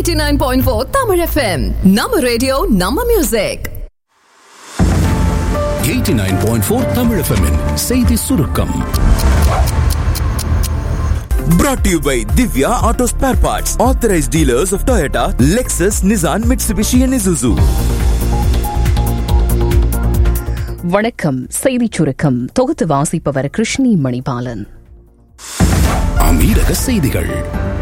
Eighty nine point four Tamil FM நம்ம radio நம்ம music 89.4 Tamil FM -இன் செய்தி சுருக்கம் Brought to you by Divya Auto Spare Parts, authorized dealers of Toyota, Lexus, Nissan, Mitsubishi, and Isuzu. வணக்கம் செய்திச் சுருக்கம் தொகுத்து வாசிப்பவர் கிருஷ்ணி மணிபாலன் அமீரக செய்திகள்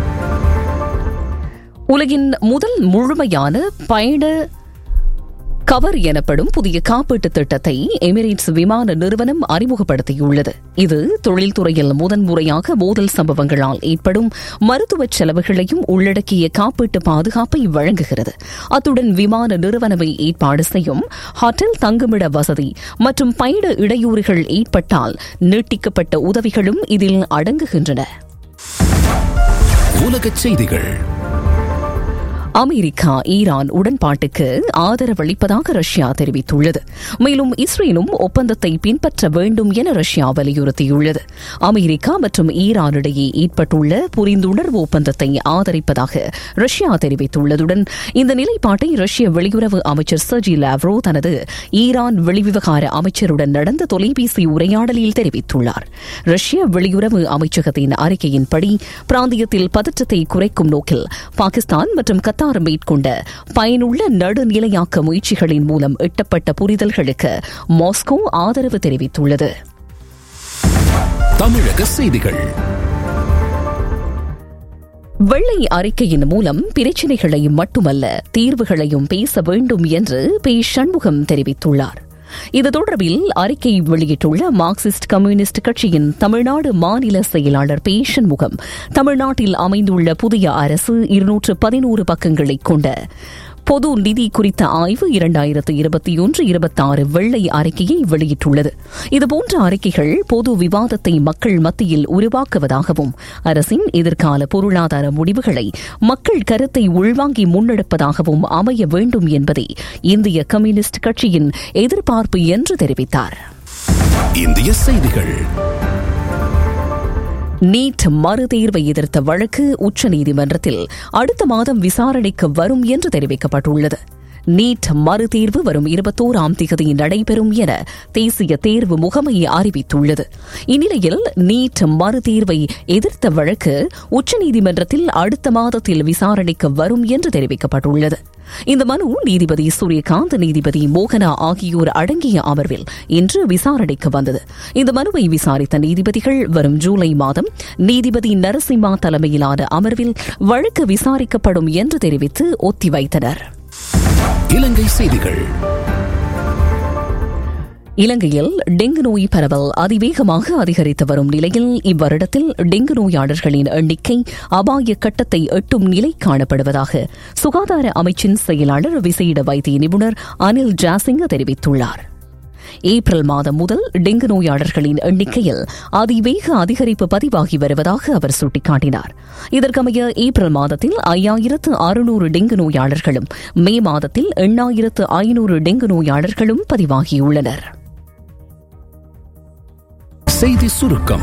உலகின் முதல் முழுமையான பயண கவர் எனப்படும் புதிய காப்பீட்டு திட்டத்தை எமிரேட்ஸ் விமான நிறுவனம் அறிமுகப்படுத்தியுள்ளது இது தொழில்துறையில் முதன்முறையாக மோதல் சம்பவங்களால் ஏற்படும் மருத்துவ செலவுகளையும் உள்ளடக்கிய காப்பீட்டு பாதுகாப்பை வழங்குகிறது அத்துடன் விமான நிறுவனமை ஏற்பாடு செய்யும் ஹோட்டல் தங்குமிட வசதி மற்றும் பயண இடையூறுகள் ஏற்பட்டால் நீட்டிக்கப்பட்ட உதவிகளும் இதில் அடங்குகின்றன உலகச் செய்திகள் அமெரிக்கா ஈரான் உடன்பாட்டுக்கு ஆதரவளிப்பதாக ரஷ்யா தெரிவித்துள்ளது மேலும் இஸ்ரேலும் ஒப்பந்தத்தை பின்பற்ற வேண்டும் என ரஷ்யா வலியுறுத்தியுள்ளது அமெரிக்கா மற்றும் ஈரானிடையே ஏற்பட்டுள்ள புரிந்துணர்வு ஒப்பந்தத்தை ஆதரிப்பதாக ரஷ்யா தெரிவித்துள்ளதுடன் இந்த நிலைப்பாட்டை ரஷ்ய வெளியுறவு அமைச்சர் சர்ஜி லாவ்ரோ தனது ஈரான் வெளிவிவகார அமைச்சருடன் நடந்த தொலைபேசி உரையாடலில் தெரிவித்துள்ளார் ரஷ்ய வெளியுறவு அமைச்சகத்தின் அறிக்கையின்படி பிராந்தியத்தில் பதற்றத்தை குறைக்கும் நோக்கில் பாகிஸ்தான் மற்றும் கத்தார் மேற்கொண்ட பயனுள்ள நடுநிலையாக்க முயற்சிகளின் மூலம் எட்டப்பட்ட புரிதல்களுக்கு மாஸ்கோ ஆதரவு தெரிவித்துள்ளது தமிழக செய்திகள் வெள்ளை அறிக்கையின் மூலம் பிரச்சினைகளை மட்டுமல்ல தீர்வுகளையும் பேச வேண்டும் என்று பி சண்முகம் தெரிவித்துள்ளார் இது தொடர்பில் அறிக்கை வெளியிட்டுள்ள மார்க்சிஸ்ட் கம்யூனிஸ்ட் கட்சியின் தமிழ்நாடு மாநில செயலாளர் பி சண்முகம் தமிழ்நாட்டில் அமைந்துள்ள புதிய அரசு இருநூற்று பதினோரு பக்கங்களை கொண்ட பொது நிதி குறித்த ஆய்வு இரண்டாயிரத்து இருபத்தி ஒன்று இருபத்தாறு வெள்ளை அறிக்கையை வெளியிட்டுள்ளது இதுபோன்ற அறிக்கைகள் பொது விவாதத்தை மக்கள் மத்தியில் உருவாக்குவதாகவும் அரசின் எதிர்கால பொருளாதார முடிவுகளை மக்கள் கருத்தை உள்வாங்கி முன்னெடுப்பதாகவும் அமைய வேண்டும் என்பதே இந்திய கம்யூனிஸ்ட் கட்சியின் எதிர்பார்ப்பு என்று தெரிவித்தார் இந்திய செய்திகள் நீட் மறுதேர்வை எதிர்த்த வழக்கு உச்சநீதிமன்றத்தில் அடுத்த மாதம் விசாரணைக்கு வரும் என்று தெரிவிக்கப்பட்டுள்ளது நீட் மறுதேர்வு வரும் இருபத்தோராம் தேதி நடைபெறும் என தேசிய தேர்வு முகமை அறிவித்துள்ளது இந்நிலையில் நீட் மறுதேர்வை எதிர்த்த வழக்கு உச்சநீதிமன்றத்தில் அடுத்த மாதத்தில் விசாரணைக்கு வரும் என்று தெரிவிக்கப்பட்டுள்ளது இந்த மனு நீதிபதி சூரியகாந்த் நீதிபதி மோகனா ஆகியோர் அடங்கிய அமர்வில் இன்று விசாரணைக்கு வந்தது இந்த மனுவை விசாரித்த நீதிபதிகள் வரும் ஜூலை மாதம் நீதிபதி நரசிம்மா தலைமையிலான அமர்வில் வழக்கு விசாரிக்கப்படும் என்று தெரிவித்து ஒத்திவைத்தனர் இலங்கை செய்திகள் இலங்கையில் டெங்கு நோய் பரவல் அதிவேகமாக அதிகரித்து வரும் நிலையில் இவ்வருடத்தில் டெங்கு நோயாளர்களின் எண்ணிக்கை அபாய கட்டத்தை எட்டும் நிலை காணப்படுவதாக சுகாதார அமைச்சின் செயலாளர் விசேட வைத்திய நிபுணர் அனில் ஜாசிங்க தெரிவித்துள்ளார் ஏப்ரல் மாதம் முதல் டெங்கு நோயாளர்களின் எண்ணிக்கையில் அதிவேக அதிகரிப்பு பதிவாகி வருவதாக அவர் சுட்டிக்காட்டினார் இதற்கமைய ஏப்ரல் மாதத்தில் ஐயாயிரத்து அறுநூறு டெங்கு நோயாளர்களும் மே மாதத்தில் எண்ணாயிரத்து ஐநூறு டெங்கு நோயாளர்களும் பதிவாகியுள்ளனர் செய்தி சுருக்கம்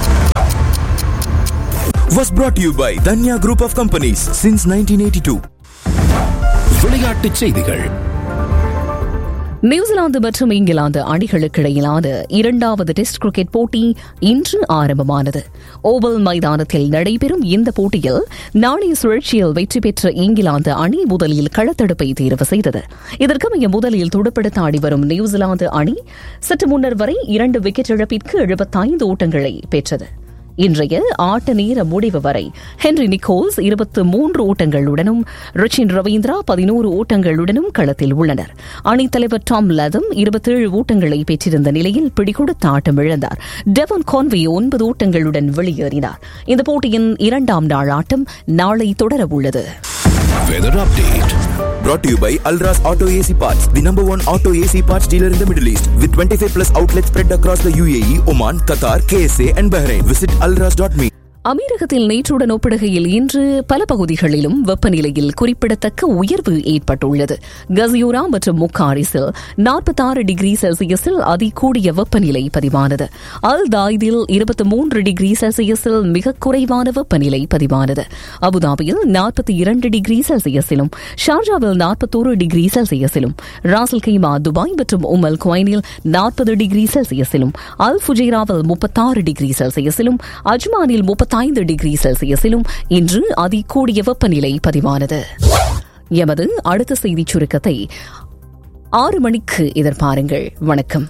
Was brought to you by Danya Group of Companies since 1982. விளையாட்டுச் செய்திகள் நியூசிலாந்து மற்றும் இங்கிலாந்து அணிகளுக்கு இடையிலான இரண்டாவது டெஸ்ட் கிரிக்கெட் போட்டி இன்று ஆரம்பமானது ஓவல் மைதானத்தில் நடைபெறும் இந்த போட்டியில் நாணய சுழற்சியில் வெற்றி பெற்ற இங்கிலாந்து அணி முதலில் களத்தடுப்பை தேர்வு செய்தது இதற்கமைய முதலில் துடுப்படுத்த ஆடி வரும் நியூசிலாந்து அணி சற்று முன்னர் வரை இரண்டு விக்கெட் இழப்பிற்கு எழுபத்தைந்து ஓட்டங்களை பெற்றது இன்றைய ஆட்ட நேர முடிவு வரை ஹென்ரி நிக்கோல்ஸ் இருபத்து மூன்று ஓட்டங்களுடனும் ரிச்சின் ரவீந்திரா பதினோரு ஓட்டங்களுடனும் களத்தில் உள்ளனர் அணித்தலைவர் டாம் லதம் இருபத்தேழு ஓட்டங்களை பெற்றிருந்த நிலையில் பிடிகொடுத்த ஆட்டம் இழந்தார் டெவன் கான்வே ஒன்பது ஓட்டங்களுடன் வெளியேறினார் இந்த போட்டியின் இரண்டாம் நாள் ஆட்டம் நாளை தொடரவுள்ளது weather update Brought to you by Alras Auto AC Parts, the number one auto AC parts dealer in the Middle East, with 25 plus outlets spread across the UAE, Oman, Qatar, KSA, and Bahrain. Visit alras.me. அமீரகத்தில் நேற்றுடன் ஒப்பிடுகையில் இன்று பல பகுதிகளிலும் வெப்பநிலையில் குறிப்பிடத்தக்க உயர்வு ஏற்பட்டுள்ளது கசியூரா மற்றும் முக்காரிஸில் நாற்பத்தாறு டிகிரி செல்சியஸில் அதிகூடிய வெப்பநிலை பதிவானது அல் தாய்தில் இருபத்தி மூன்று டிகிரி செல்சியஸில் மிக குறைவான வெப்பநிலை பதிவானது அபுதாபியில் நாற்பத்தி இரண்டு டிகிரி செல்சியஸிலும் ஷார்ஜாவில் நாற்பத்தோரு டிகிரி செல்சியஸிலும் ராசல் கைமா துபாய் மற்றும் உமல் குவைனில் நாற்பது டிகிரி செல்சியஸிலும் அல் ஃபுஜைராவில் முப்பத்தாறு டிகிரி செல்சியஸிலும் அஜ்மானில் முப்பத்தைந்து டிகிரி செல்சியஸிலும் இன்று அதிகூடிய வெப்பநிலை பதிவானது எமது அடுத்த செய்திச் சுருக்கத்தை ஆறு மணிக்கு எதிர்பாருங்கள் வணக்கம்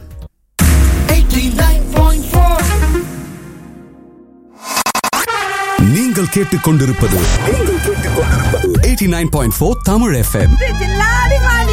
நீங்கள் கேட்டுக்கொண்டிருப்பது 89.4 தமிழ் எஃப்எம்